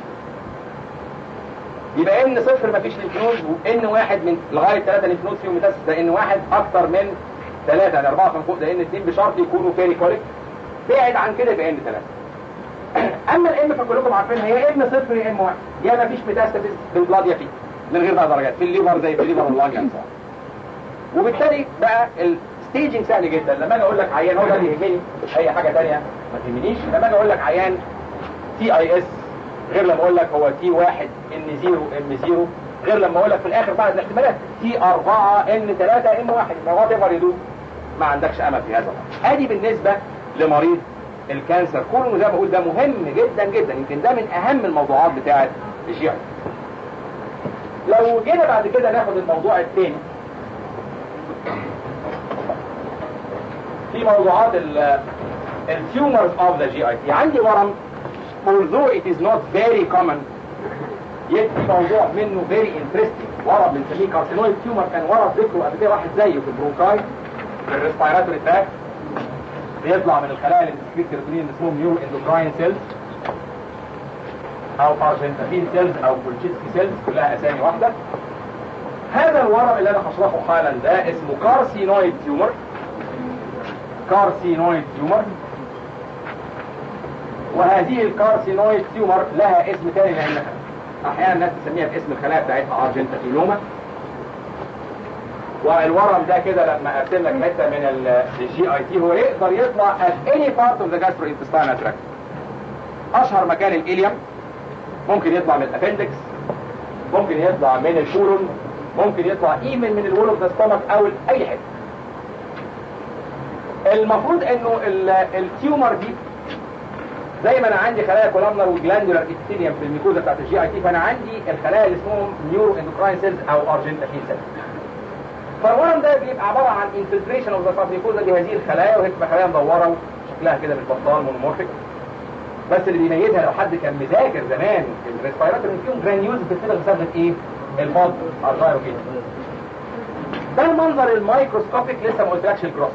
يبقى ان صفر مفيش ليمف نود وان واحد من لغايه ثلاثه ليمف نود فيهم ميتاسيس ده ان واحد اكتر من ثلاثه يعني اربعه من فوق ده ان اثنين بشرط يكونوا بيريكوليك بعد عن كده يبقى ان ثلاثه اما الام فكلكم عارفينها يا ام صفر يا ام واحد يا ما فيش ميتاستاسيس في البلاد يا في من غير بقى درجات في الليفر زي في الليفر واللانج اند وبالتالي بقى الستيجنج سهل جدا لما اجي اقول لك عيان هو ده اللي يهمني اي حاجه ثانيه ما تهمنيش لما اجي اقول لك عيان تي اي اس غير لما اقول لك هو تي واحد ان زيرو ام زيرو غير لما اقول لك في الاخر بعد الاحتمالات تي 4 ان 3 ام 1 ما وات ايفر يدو ما عندكش امل في هذا ادي بالنسبه لمريض الكانسر كله زي ما بقول ده مهم جدا جدا يمكن ده من اهم الموضوعات بتاعه الجي لو جينا بعد كده ناخد الموضوع الثاني في موضوعات التيومرز اوف ذا جي اي تي عندي ورم although it is not very common يدي موضوع منه very interesting ورم بنسميه كارسينويد تيومر كان ورم ذكره قبل كده واحد زيه في البرونكاي في الريسبيراتوري تراك بيطلع من الخلايا اللي بتسكريت سيروتونين اللي اسمهم نيورو اندوكراين سيلز او ارجنتافين سيلز او بولشيتسكي سيلز كلها اسامي واحده هذا الورم اللي انا هشرحه حالا ده اسمه كارسينويد تيومر كارسينويد تيومر وهذه الكارسينويد تيومر لها اسم تاني لانها احيانا الناس تسميها باسم الخلايا بتاعتها ارجنتافينوما والورم ده كده لما ارسم لك حته من الجي اي تي هو يقدر يطلع at any part of the gastrointestinal tract اشهر مكان الاليوم ممكن يطلع من الابندكس ممكن يطلع من الكولون ممكن يطلع ايمن من الول اوف ذا ستومك او اي حته المفروض انه التيومر دي زي ما انا عندي خلايا كولامنر وجلاندولار ابيثيليوم في الميكوزا بتاعت الجي اي تي فانا عندي الخلايا اللي اسمهم نيورو اندوكراين سيلز او ارجنتافين سيلز فالورم ده بيبقى عباره عن انفلتريشن اوف ذا سابميكوزا بهذه الخلايا وهي بتبقى خلايا مدوره وشكلها كده بالبطال مونومورفيك بس اللي بيميزها لو حد كان مذاكر زمان الريسبيراتور ان فيهم جرانيوز بتتفرغ بسبب ايه؟ الفض ارجايرو كده ده المنظر الميكروسكوبيك لسه ما قلتلكش الجروس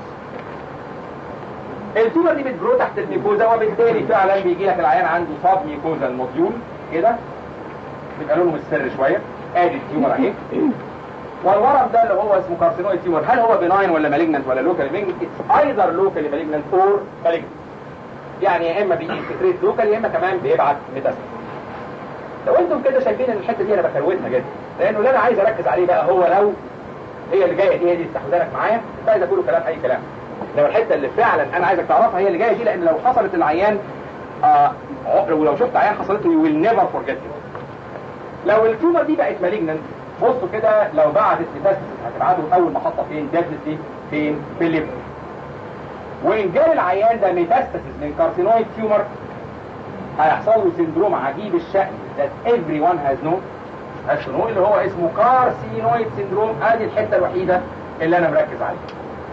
التومر دي بتجرو تحت الميكوزا وبالتالي فعلا بيجي لك العيان عنده صاب ميكوزا الموديول كده بيبقى لونه مصفر شويه ادي التيومر اهي والورم ده اللي هو اسمه كارسينويد تيومر هل هو بناين ولا مالجنانت ولا لوكال مالجنانت اتس ايذر لوكال مالجنانت اور مالجنانت يعني يا اما بينفلتريت لوكال يا اما كمان بيبعت ميتاستاسيس لو انتم كده شايفين ان الحته دي انا بكروتها جدا لانه اللي انا عايز اركز عليه بقى هو لو هي اللي جايه دي هي دي استحوذانك معايا مش عايز اقول كلام اي كلام لو الحته اللي فعلا انا عايزك تعرفها هي اللي جايه دي لان لو حصلت العيان آه ولو شفت عيان حصلت له يو ويل نيفر فورجيت لو التيومر دي بقت مالجنانت بصوا كده لو بعدت ميتاستاسيس هتبعته اول محطه فين ديفنتلي فين في الليفر وان جال العيان ده ميتاستاسيس من كارسينويد تيومر هيحصل له سندروم عجيب الشأن that everyone has known has to know اللي هو اسمه كارسينويد سندروم ادي الحته الوحيده اللي انا مركز عليها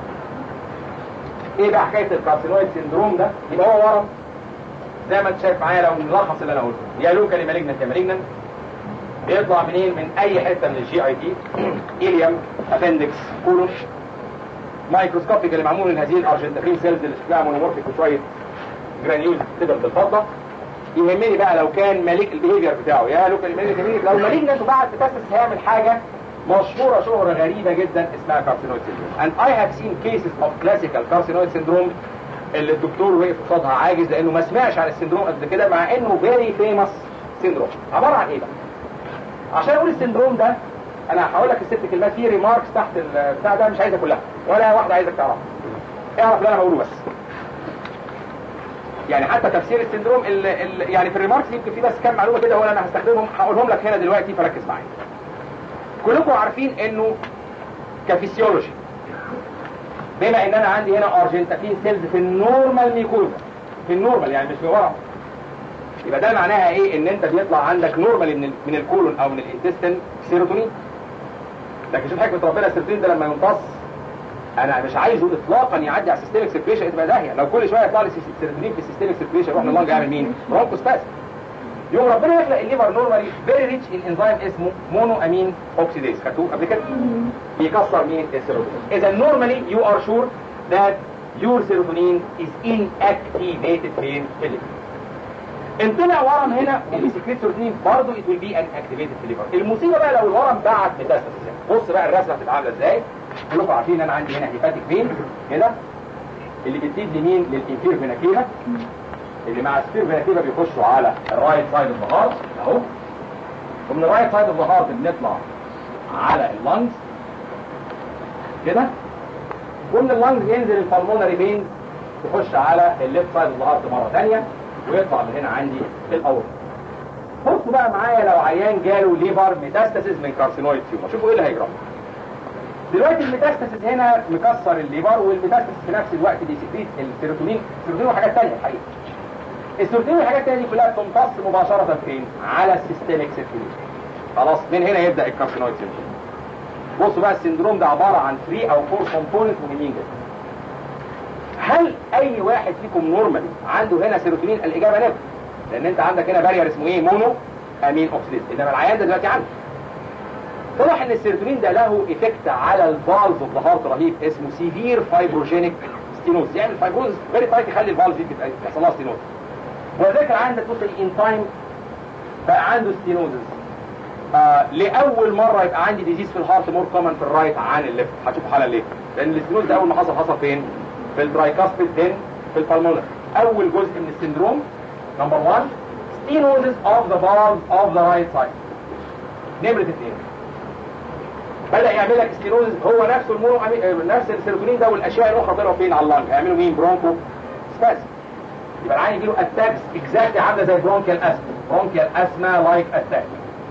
ايه بقى حكايه الكارسينويد سندروم ده يبقى هو ورم زي ما انت شايف معايا لو نلخص اللي انا قلته يا لوكالي مالجنت يا مالجنت بيطلع منين من اي حته من الجي اي تي اليوم ابندكس كولون مايكروسكوبيك اللي معمول من هذه الارجنتافين سيلز اللي شكلها مونومورفيك وشويه جرانيولز تقدر بالفضه يهمني بقى لو كان مالك البيهيفير بتاعه يا لوكال مالجنت لو مالجنت وبعد تتاسس هيعمل حاجه مشهورة شهرة غريبة جدا اسمها كارسينويد سيندروم and I have seen cases of classical carcinoid syndrome اللي الدكتور وقف قصادها عاجز لانه ما سمعش عن السندروم قبل كده مع انه very famous syndrome عبارة عن ايه بقى عشان اقول السندروم ده انا هقول لك الست كلمات فيه ريماركس تحت البتاع ده مش عايزها كلها ولا واحدة عايزك تعرفها اعرف اللي انا بقوله بس يعني حتى تفسير السندروم ال ال يعني في الريماركس يمكن في بس كام معلومه كده هو انا هستخدمهم هقولهم لك هنا دلوقتي فركز معايا كلكم عارفين انه كفسيولوجي بما ان انا عندي هنا ارجنتافين سيلز في النورمال ميكوزا في النورمال يعني مش في ورا يبقى ده معناها ايه ان انت بيطلع عندك نورمال من من الكولون او من الانتستين سيروتونين لكن شوف حكمه ربنا السيروتونين ده لما يمتص انا مش عايزه اطلاقا يعدي على السيستميك سيركيشن تبقى داهيه لو كل شويه يطلع لي سيروتونين في السيستميك سيركيشن يروح لللنج يعمل مين؟ برونكوسباس يوم ربنا يخلق الليفر نورمالي فيري ريتش ان انزيم اسمه مونو امين اوكسيديز خدتوه قبل كده بيكسر مين السيروتونين اذا نورمالي يو ار شور ذات يور سيروتونين از ان اكتيفيتد فين في الليفر ان طلع ورم هنا اللي سكريت سيروتونين برضه ات ويل بي ان اكتيفيتد في الليفر المصيبه بقى لو الورم بعت ميتاستاسيس بص بقى الرسمه بتبقى عامله ازاي كلكم عارفين ان انا عندي هنا هيباتيك فين كده اللي بتزيد لمين للانفير فيناكيفا اللي مع السفير فيناكيفا بيخشوا على الرايت سايد اوف ذا هارت اهو ومن الرايت سايد اوف ذا هارت بنطلع على اللنجز كده ومن اللنجز ينزل البلمونري بين تخش على الليفت سايد اوف ذا هارت مره ثانيه ويطلع من هنا عندي الاورط بصوا بقى معايا لو عيان جاله ليفر ميتاستاسيس من كارسينويد تيومر شوفوا ايه اللي هيجرى دلوقتي الميتاستاسيس هنا مكسر الليفر والميتاستاسيس في نفس الوقت بيسكريت السيروتونين السيروتونين وحاجات ثانيه الحقيقه السيروتونين والحاجات الثانيه دي كلها بتمتص مباشره فين؟ على السيستميك سيركيوليشن خلاص من هنا يبدا الكارسينويد سيندروم بصوا بقى السندروم ده عباره عن 3 او 4 كومبوننت مهمين جدا هل اي واحد فيكم نورمالي عنده هنا سيروتونين الاجابه نعم لان انت عندك هنا بارير اسمه ايه مونو امين اوكسيديز انما العيان ده دلوقتي عنده طلع ان السيروتونين ده له ايفكت على الفالز اوف ذا هارت رهيب اسمه سيفير فايبروجينيك ستينوز يعني الفايبروز فيري تايت يخلي الفالز دي تحصل لها ستينوز وذاكر عندك توصل ان تايم بقى عنده ستينوزز آه لاول مره يبقى عندي ديزيز في الهارت مور كومن في الرايت عن الليفت هتشوفوا حاله ليه لان الستينوز ده اول ما حصل حصل فين في الترايكاسبيد then في البالمونر اول جزء من السندروم نمبر 1 stenosis of the valve of the right side نمرة اثنين بدأ يعمل لك ستينوزز هو نفسه المونو أمي- نفس السيروتونين ده والاشياء الاخرى طلعوا فين على اللنج هيعملوا مين برونكو سباز يبقى العين يجي له اتاكس اكزاكتلي عامله زي برونكيال اسما برونكيال اسما لايك اتاك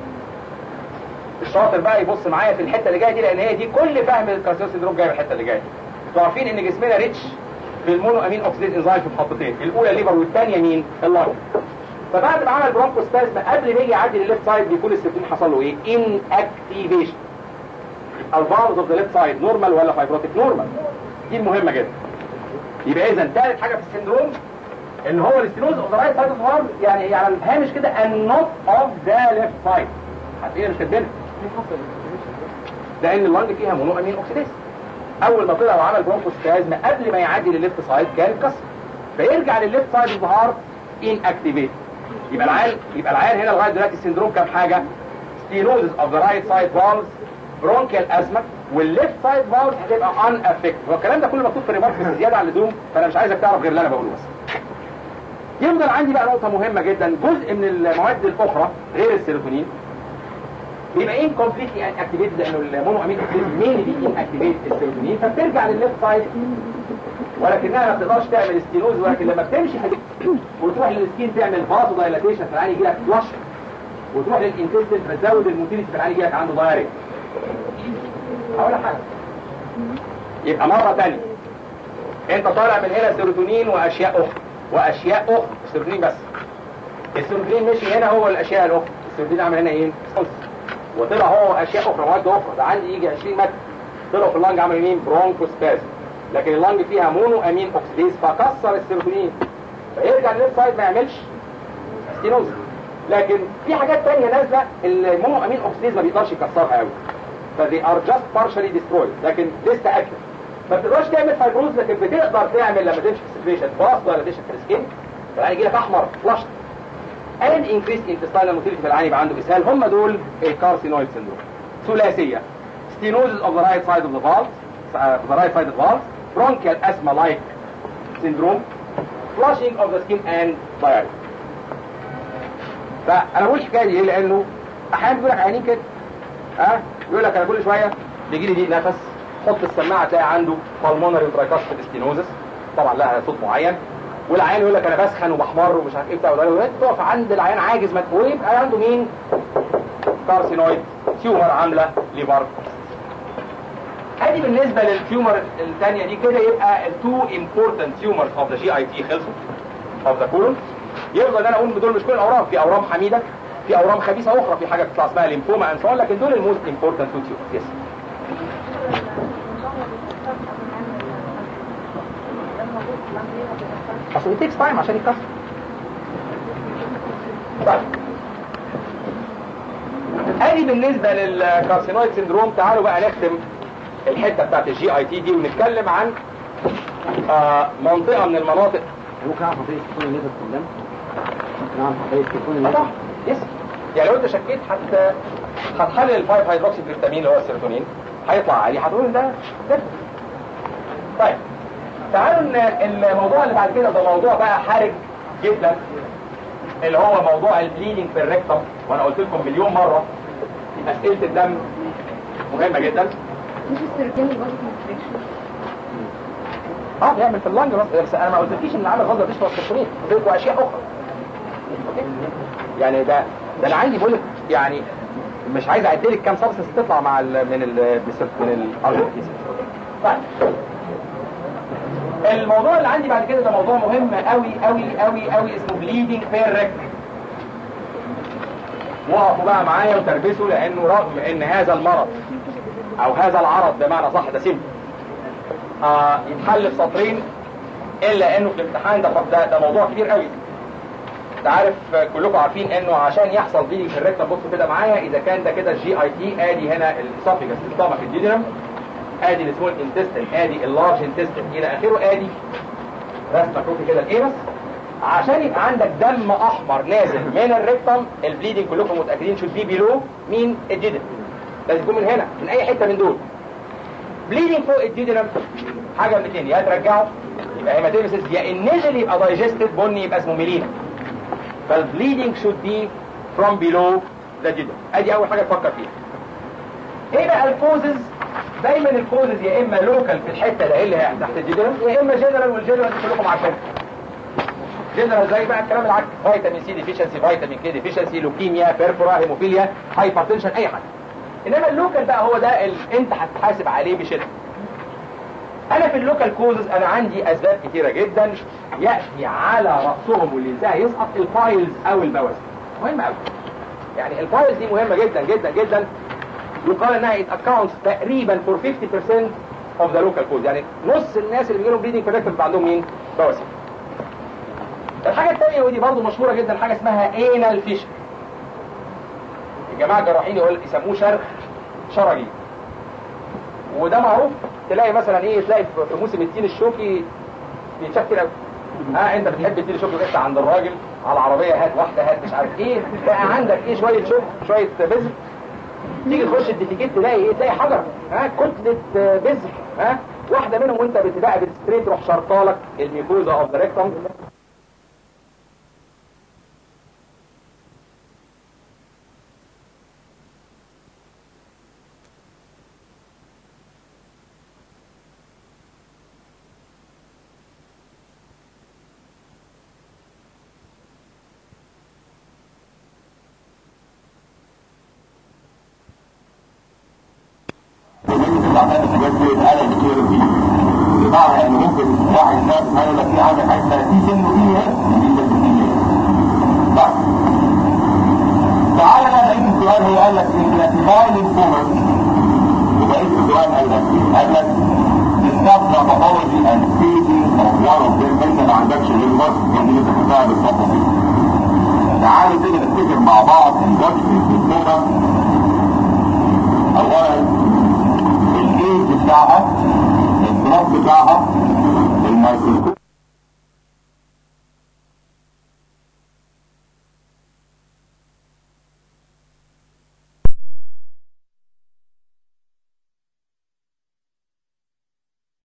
الشاطر بقى يبص معايا في الحته اللي جايه دي لان هي دي كل فهم الكارسينوس سيندروم جاي من الحته اللي جايه انتوا عارفين ان جسمنا ريتش في المونو امين اوكسيديز انزايم في محطتين الاولى ليفر والثانيه مين اللنج فبعد ما عمل برونكو سبازم قبل ما يجي يعدي للليفت سايد بيكون السيروتونين حصل له ايه ان اكتيفيشن الفالز اوف ذا ليفت سايد نورمال ولا فايبروتيك نورمال دي المهمه جدا يبقى اذا ثالث حاجه في السندروم ان هو الاستينوز اوف ذا رايت سايد اوف هارم يعني هي على الهامش كده and not of the left side هتلاقيها مش كاتبينها لان اللنج فيها مونو امين اوكسيديز اول ما طلع وعمل برونكوسبازم قبل ما يعدي للليفت سايد كان اتكسر فيرجع للليفت سايد اوف هارت ان اكتيفيت يبقى العيال يبقى العيال هنا لغايه دلوقتي السندروم كام حاجه ستينوزز اوف ذا رايت سايد فالز برونكيال ازمه والليفت سايد فالز هتبقى ان افكت هو الكلام ده كله مكتوب في ريمارك بس زياده عن اللزوم فانا مش عايزك تعرف غير اللي انا بقوله بس يفضل عندي بقى نقطة مهمة جدا جزء من المواد الأخرى غير السيروتونين بيبقى ان كومبليتلي ان اكتيفيتد لانه المونو امين مين بي ان اكتيفيت السيروتونين فبترجع للليفت سايد ولكنها ما بتقدرش تعمل ستينوز ولكن لما بتمشي حاجة وتروح للسكين تعمل فازو دايلاتيشن في العين يجي لك فلاش وتروح للانتستين بتزود الموتيليتي في العين يجي لك عنده دايركت هقول لك حاجة يبقى مرة تانية انت طالع من هنا سيروتونين واشياء اخرى واشياء اخرى السيروتونين بس السيروتونين مشي هنا هو الاشياء الاخرى السيروتونين عمل هنا ايه صلص. وطلع هو اشياء اخرى مواد اخرى ده عندي يجي 20 ماده طلعوا في اللنج عمل مين برونكوسبازم لكن اللنج فيها مونو امين اوكسيديز فكسر السيروتونين فيرجع للليفت سايد ما يعملش ستينوز لكن في حاجات تانية نازله المونو امين اوكسيديز ما بيقدرش يكسرها قوي فدي ار جاست بارشالي ديسترويد لكن لسه اكتف ما بتقدرش تعمل فايبروز لكن بتقدر تعمل لما تمشي في السكريشن باص دايلاتيشن في السكين فالعين يجي لك احمر فلاش and increased intestinal motility في العين يبقى عنده اسهال هم دول الكارسينويد سيندروم ثلاثيه stenosis of the right side of the valve uh, the right side of the valve bronchial asthma like syndrome flushing of the skin and diarrhea فانا بقول الحكايه دي ليه لانه احيانا بيقول لك عينين كده ها يقول لك انا كل شويه بيجي لي ضيق نفس حط السماعه تلاقي عنده pulmonary tricuspid stenosis طبعا لها صوت معين والعيان يقول لك انا بسخن وبحمر ومش عارف ايه بتاع وده تقف عند العيان عاجز مدفوع يبقى عنده مين؟ كارسينويد تيومر عامله ليفر ادي بالنسبه للتيومر الثانيه دي كده يبقى التو امبورتنت تيومرز اوف ذا جي اي تي خلصوا اوف ذا كولون يفضل انا اقول دول مش كل الاورام في اورام حميده في اورام خبيثه اخرى في حاجه بتطلع اسمها ليمفوما اند لكن دول الموست امبورتنت تو تيومرز يس اصل it takes time عشان يتكسر طيب ادي بالنسبه للكارسينويد سيندروم تعالوا بقى نختم الحته بتاعت الجي اي تي دي ونتكلم عن آه منطقه من المناطق ممكن اعرف حضرتك تكون الليفر كلها ممكن اعرف حضرتك تكون آه الليفر طبعا يس يعني لو انت شكيت حتى هتحلل الفايف هيدروكسي جلوتامين اللي هو السيروتونين هيطلع عالي هتقول إن ده ده طيب تعالوا ان الموضوع اللي بعد كده ده موضوع بقى حرج جدا اللي هو موضوع البليدنج في الريكتم وانا قلت لكم مليون مره اسئله الدم مهمه جدا مش السيرتين البادي كونستريكشن اه بيعمل في اللنج بس بس انا ما قلتلكيش ان العامل غلط بيشرب السيروتونين قلت لكم اشياء اخرى أوكي؟ يعني ده ده انا عندي بقول لك يعني مش عايز اعد لك كام سبستنس تطلع مع ال من ال من ال طيب الموضوع اللي عندي بعد كده ده موضوع مهم قوي قوي قوي قوي اسمه بليدنج بير وقفوا بقى معايا وتربسوا لانه رغم ان هذا المرض او هذا العرض بمعنى صح ده سم آه يتحل في سطرين الا انه في الامتحان ده ده, ده موضوع كبير قوي انت عارف آه، كلكم عارفين انه عشان يحصل بليدنج في الريكتم بصوا كده معايا اذا كان ده كده الجي اي تي ادي هنا الاسوفيجاس الستومك الديدرم ادي السمول انتستين ادي اللارج انتستين الى اخره ادي رسمه شوفي كده الايرس عشان يبقى عندك دم احمر نازل من الريكتم البليدنج كلكم متاكدين شوت بي بيلو مين الجدل لازم يكون من هنا من اي حته من دول بليدنج فوق الجدل حاجه من الاثنين يا ترجعه يبقى هيماتيمسيس يا النزل يبقى دايجستد بني يبقى اسمه ميلينا فالبليدنج شوت بي فروم بيلو ذا جدل ادي اول حاجه تفكر فيها ايه بقى الكوزز دايما الكوزز يا اما لوكال في الحته ده اللي هي تحت الجدران يا اما جنرال والجنرال كلكم عارفينها جنرال زي بقى الكلام العكس فيتامين سي ديفيشنسي فيتامين كي ديفيشنسي لوكيميا بيرفورا هيموفيليا هايبرتنشن اي حاجه انما اللوكال بقى هو ده اللي انت هتحاسب عليه بشده انا في اللوكال كوزز انا عندي اسباب كتيره جدا ياتي على راسهم واللي ازاي يسقط الفايلز او البواسير مهم قوي يعني الفايلز دي مهمه جدا جدا جدا يقال انها it accounts تقريبا for 50% of the local cause يعني نص الناس اللي بيجيلهم bleeding protective بيبقى عندهم مين؟ بواسير. الحاجة الثانية ودي برضه مشهورة جدا حاجة اسمها anal fissure. الجماعة الجراحين يقول يسموه شرخ شرجي. وده معروف تلاقي مثلا ايه تلاقي في موسم التين الشوكي بيتشاف كده ها انت بتحب التين الشوكي تطلع عند الراجل على العربية هات واحدة هات مش عارف ايه تلاقي عندك ايه شوية شوك شوية بذر تيجي تخش الديفيكيت تلاقي ايه تلاقي حجر ها كتلة بذر ها واحدة منهم وانت بتدعي بالستريت تروح شرطالك الميكوزا اوف ذا ريكتم بمعنى ان ممكن واحد ناس ما يقول لك في عندك حاجه 30 سن فيها طيب تعالى بقى بقيت السؤال هو قال لك الكلاسيفاي للفورم وبقيت السؤال قال لك قال لك discuss the pathology and staging of one of them انت ما عندكش غير بس اللي انت خدتها بالتفاصيل تعالوا كده نفتكر مع بعض الجزء في الفورم اولا الايد بتاعها البلاد بتاعها الميكروسكوب